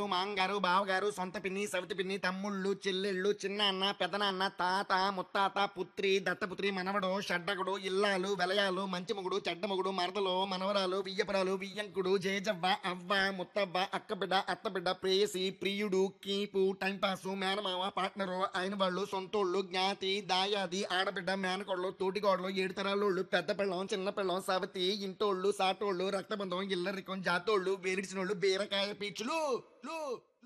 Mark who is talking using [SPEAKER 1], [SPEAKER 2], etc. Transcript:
[SPEAKER 1] మాంగారు బావగారు సొంత పిన్ని సవితి పిన్ని తమ్ముళ్ళు చెల్లెళ్ళు చిన్న అన్న పెదనాన్న తాత ముత్తాత పుత్రి దత్తపుత్రి మనవడు షడ్డకుడు ఇల్లాలు వెలయాలు మంచి మొగుడు చెడ్డ మొగుడు మరదలు మనవరాలు వియ్యపురాలు వియ్యంకుడు జేజవ్వ అవ్వ ముత్తవ్వ అక్కబిడ్డ అత్తబిడ్డ ప్రేయసి ప్రియుడు కీపు టైంపాసు మేనమామ పార్ట్నరు అయిన వాళ్ళు సొంతోళ్ళు జ్ఞాతి దాయాది ఆడబిడ్డ మేనకోళ్ళు తోటికోడలు ఏడు తరాలోళ్ళు పెద్ద పిల్లం చిన్న పిల్లం సవతి ఇంటోళ్ళు సాటోళ్ళు రక్తబంధం ఇల్లరికం జాతోళ్ళు వేరిడిచినోళ్ళు బీరకాయ పీచులు లు